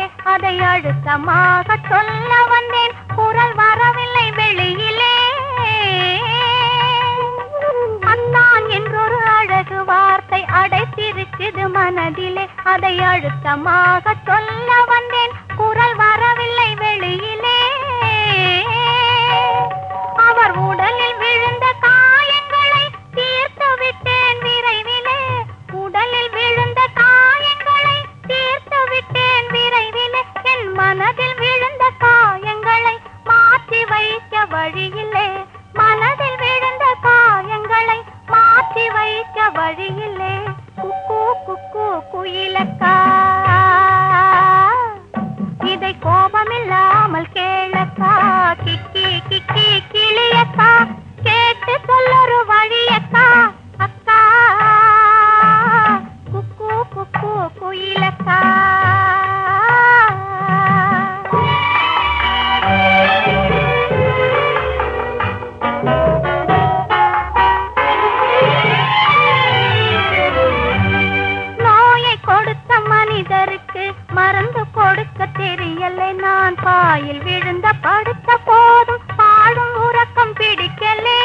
மனதிலே அதை அழுத்தமாக சொல்ல வந்தேன் குரல் வரவில்லை வெளியிலே அத்தான் என்றொரு அழகு வார்த்தை அடைத்திருக்குது மனதிலே அதை அழுத்தமாக சொல்ல வந்தேன் குரல் வரவில்லை வெளியிலே அவர் உடலில் விழுந்த காயங்களை தீர்த்து விட்டேன் விரைவிலே உடலில் விழுந்த காயங்களை தீர்த்து விட்டேன் விரைவிலே என் மனதில் விழுந்த காயங்களை மாற்றி வைக்க வழியில்லை மனதில் விழுந்த காயங்களை மாற்றி வைக்க வழியில்லை குக்கு குக்கு குயிலக்கா இதை கோபமில்லாமல் கேளக்கா கிக்கி கிக்கி கிளியக்கா கேட்டு சொல்லொரு வழியக்கா அக்கா குக்கு குக்கு குயிலக்கா நோயை கொடுத்த மனிதருக்கு மருந்து கொடுக்க தெரியலை நான் பாயில் விழுந்த படுத்த போதும் பாடும் உறக்கம் பிடிக்கலே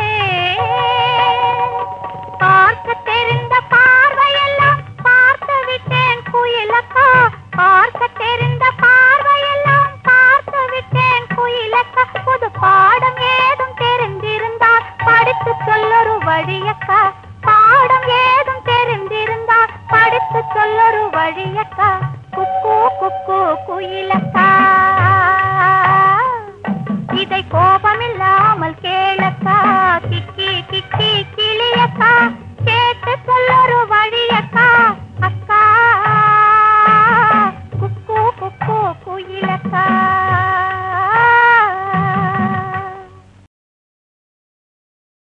பார்க்க தெரிந்த பார்வையெல்லாம் பார்த்து விட்டேன் குயிலக்கா பார்க்க தெரிந்த பார்வையெல்லாம் பார்த்து விட்டேன் குயிலக்கா புது பாடம் ஏதும் தெரிந்திருந்தால் படித்து சொல்லொரு வழியக்கா பாடம் ஏதும் தெரிந்திருந்தால் படித்து சொல்லொரு வழியக்கா குக்கு குக்கு குயிலக்கா இதை கோபமில்லாமல் கேளக்கா கிக்கி கிக்கி கிளியக்கா கேட்டு சொல்லொரு வழியக்கா அக்கா குக்கு குக்கு குயிலக்கா